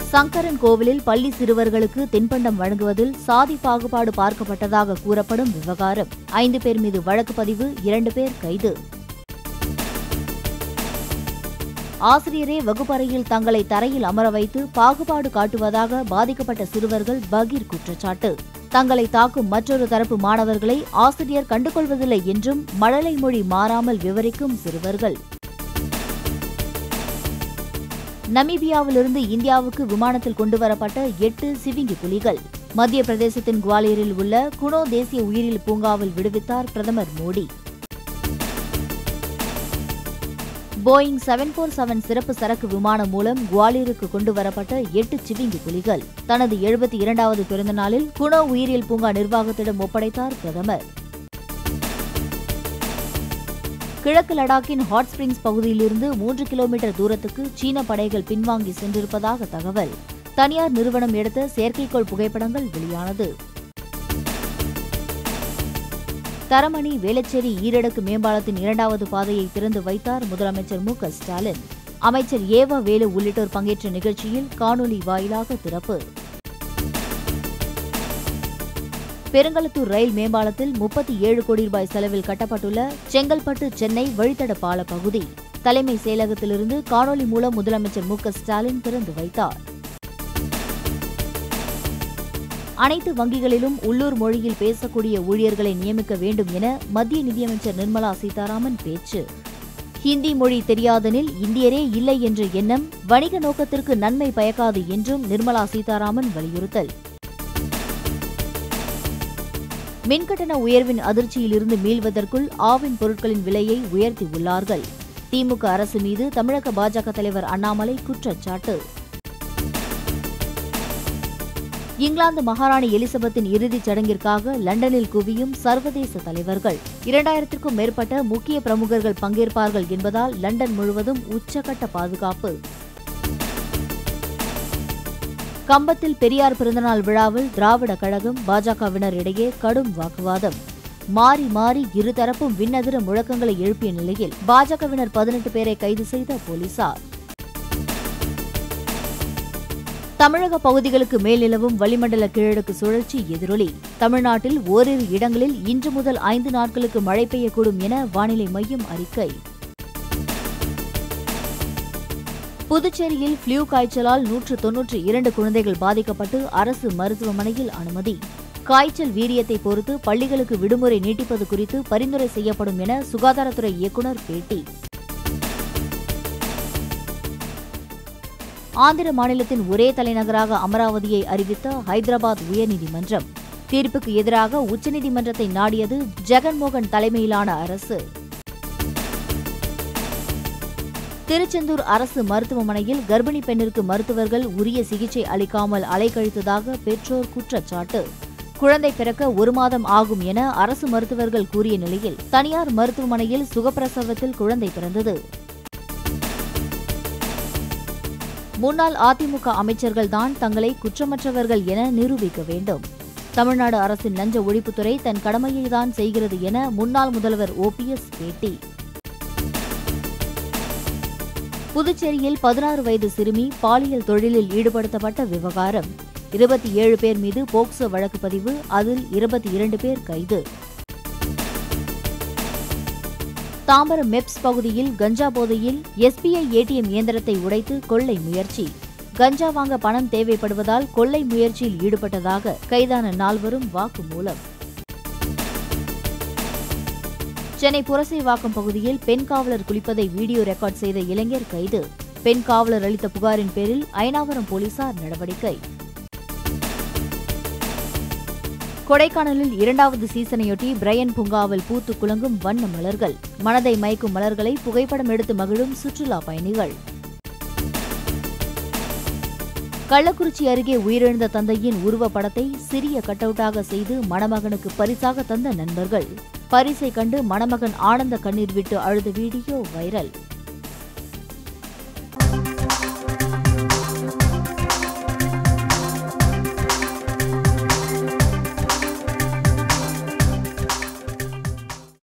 சங்கரன் கோவிலில் பள்ளி சிறுவர்களுக்கு தின்பண்டம் வழங்குவதில் சாதி பாகுபாடு பார்க்கப்பட்டதாக கூறப்படும் விவகாரம் ஐந்து பேர் மீது வழக்கு பதிவு இரண்டு பேர் கைது ஆசிரியரே வகுப்பறையில் தங்களை தரையில் அமர வைத்து பாகுபாடு காட்டுவதாக பாதிக்கப்பட்ட சிறுவர்கள் பகீர் குற்றச்சாட்டு தங்களை தாக்கும் மற்றொரு தரப்பு மாணவர்களை ஆசிரியர் கண்டுகொள்வதில்லை என்றும் மழலை மொழி மாறாமல் விவரிக்கும் சிறுவர்கள் நமீபியாவிலிருந்து இந்தியாவுக்கு விமானத்தில் கொண்டுவரப்பட்ட எட்டு சிவிங்கி புலிகள் மத்திய பிரதேசத்தின் குவாலியரில் உள்ள குணோ தேசிய உயிரியல் பூங்காவில் விடுவித்தார் பிரதமர் Modi Boeing seven four seven சிறப்பு சரக்கு விமானம் மூலம் குவாலியருக்கு கொண்டு வரப்பட்ட எட்டு சிவிங்கி புலிகள் தனது எழுபத்தி இரண்டாவது பிறந்த நாளில் குணோ உயிரியல் பூங்கா நிர்வாகத்திடம் ஒப்படைத்தார் பிரதமர் கிழக்கு லடாக்கின் ஹாட் ஸ்பிரிங்ஸ் பகுதியிலிருந்து மூன்று கிலோமீட்டர் தூரத்துக்கு சீன படைகள் பின்வாங்கி சென்றிருப்பதாக தகவல் தனியார் நிறுவனம் எடுத்த செயற்கைக்கோள் புகைப்படங்கள் வெளியானது தரமணி வேளச்சேரி ஈரடுக்கு மேம்பாலத்தின் இரண்டாவது பாதையை திறந்து வைத்தார் முதலமைச்சர் மு க ஸ்டாலின் அமைச்சர் ஏவ வேலு உள்ளிட்டோர் பங்கேற்ற நிகழ்ச்சியில் காணொலி வாயிலாக திறப்பு பெருங்களத்தூர் ரயில் மேம்பாலத்தில் முப்பத்தி ஏழு கோடி ரூபாய் செலவில் கட்டப்பட்டுள்ள செங்கல்பட்டு சென்னை வழித்தட பால பகுதி தலைமை செயலகத்திலிருந்து காணொலி மூலம் முதலமைச்சர் மு க ஸ்டாலின் திறந்து வைத்தார் அனைத்து வங்கிகளிலும் உள்ளூர் மொழியில் பேசக்கூடிய ஊழியர்களை நியமிக்க வேண்டும் என மத்திய நிதியமைச்சர் நிர்மலா சீதாராமன் பேச்சு ஹிந்தி மொழி தெரியாதெனில் இந்தியரே இல்லை என்ற எண்ணம் வணிக நோக்கத்திற்கு நன்மை பயக்காது என்றும் நிர்மலா சீதாராமன் வலியுறுத்தல் மின்கட்டண உயர்வின் அதிர்ச்சியிலிருந்து மீள்வதற்குள் ஆவின் பொருட்களின் விலையை உயர்த்தியுள்ளார்கள் திமுக அரசு மீது தமிழக பாஜக தலைவர் அண்ணாமலை குற்றச்சாட்டு இங்கிலாந்து மகாராணி எலிசபெத்தின் இறுதிச் சடங்கிற்காக லண்டனில் குவியும் சர்வதேச தலைவர்கள் இரண்டாயிரத்திற்கும் மேற்பட்ட முக்கிய பிரமுகர்கள் பங்கேற்பார்கள் என்பதால் லண்டன் முழுவதும் உச்சகட்ட பாதுகாப்பு கம்பத்தில் பெரியார் பிறந்தநாள் விழாவில் திராவிட கழகம் பாஜகவினர் இடையே கடும் வாக்குவாதம் மாறி மாறி இருதரப்பும் விண்ணதிர முழக்கங்களை எழுப்பிய நிலையில் பாஜகவினர் பதினெட்டு பேரை கைது செய்த போலீசார் தமிழக பகுதிகளுக்கு மேல் நிலவும் வளிமண்டல கீழடுக்கு சுழற்சி எதிரொலி தமிழ்நாட்டில் ஓரிரு இடங்களில் இன்று முதல் ஐந்து நாட்களுக்கு மழை பெய்யக்கூடும் என வானிலை மையம் அறிக்கை புதுச்சேரியில் ஃப்ளூ காய்ச்சலால் நூற்று தொன்னூற்று இரண்டு குழந்தைகள் பாதிக்கப்பட்டு அரசு மருத்துவமனையில் அனுமதி காய்ச்சல் வீரியத்தை பொறுத்து பள்ளிகளுக்கு விடுமுறை நீட்டிப்பது குறித்து பரிந்துரை செய்யப்படும் என சுகாதாரத்துறை இயக்குநர் பேட்டி ஆந்திர மாநிலத்தின் ஒரே தலைநகராக அமராவதியை அறிவித்த ஹைதராபாத் உயர்நீதிமன்றம் தீர்ப்புக்கு எதிராக உச்சநீதிமன்றத்தை நாடியது ஜெகன்மோகன் தலைமையிலான அரசு திருச்செந்தூர் அரசு மருத்துவமனையில் கர்ப்பிணி பெண்ணிற்கு மருத்துவர்கள் உரிய சிகிச்சை அளிக்காமல் அலைக்கழித்ததாக பெற்றோர் குற்றச்சாட்டு குழந்தை பிறக்க ஒரு மாதம் ஆகும் என அரசு மருத்துவர்கள் கூறிய நிலையில் தனியார் மருத்துவமனையில் சுகப்பிரசவத்தில் குழந்தை பிறந்தது முன்னாள் அதிமுக அமைச்சர்கள் தான் தங்களை குற்றமற்றவர்கள் என நிரூபிக்க வேண்டும் தமிழ்நாடு அரசின் லஞ்ச ஒழிப்புத்துறை தன் கடமையை தான் செய்கிறது என முன்னாள் முதல்வர் ஓபிஎஸ் பேட்டி புதுச்சேரியில் பதினாறு வயது சிறுமி பாலியல் தொழிலில் ஈடுபடுத்தப்பட்ட விவகாரம் இருபத்தி ஏழு பேர் மீது போக்சோ வழக்கு பதிவு அதில் இருபத்தி இரண்டு பேர் கைது தாம்பரம் மெப்ஸ் பகுதியில் கஞ்சா போதையில் எஸ்பிஐ ஏடிஎம் இயந்திரத்தை உடைத்து கொள்ளை முயற்சி கஞ்சா வாங்க பணம் தேவைப்படுவதால் கொள்ளை முயற்சியில் ஈடுபட்டதாக கைதான நால்வரும் வாக்குமூலம் சென்னை புரசைவாக்கம் பகுதியில் பெண் காவலர் குளிப்பதை வீடியோ ரெக்கார்ட் செய்த இளைஞர் கைது பெண் காவலர் அளித்த புகாரின் பேரில் ஐனாவரம் போலீசார் நடவடிக்கை கொடைக்கானலில் இரண்டாவது சீசனையொட்டி பிரையன் பூங்காவில் பூத்து குலுங்கும் வண்ண மலர்கள் மனதை மயக்கும் மலர்களை புகைப்படம் எடுத்து மகிழும் சுற்றுலா பயணிகள் கள்ளக்குறிச்சி அருகே உயிரிழந்த தந்தையின் உருவப்படத்தை சிறிய கட்டவுட்டாக செய்து மணமகனுக்கு பரிசாக தந்த நண்பர்கள் பரிசை கண்டு மணமகன் ஆனந்த கண்ணீர் விட்டு அழுத வீடியோ வைரல்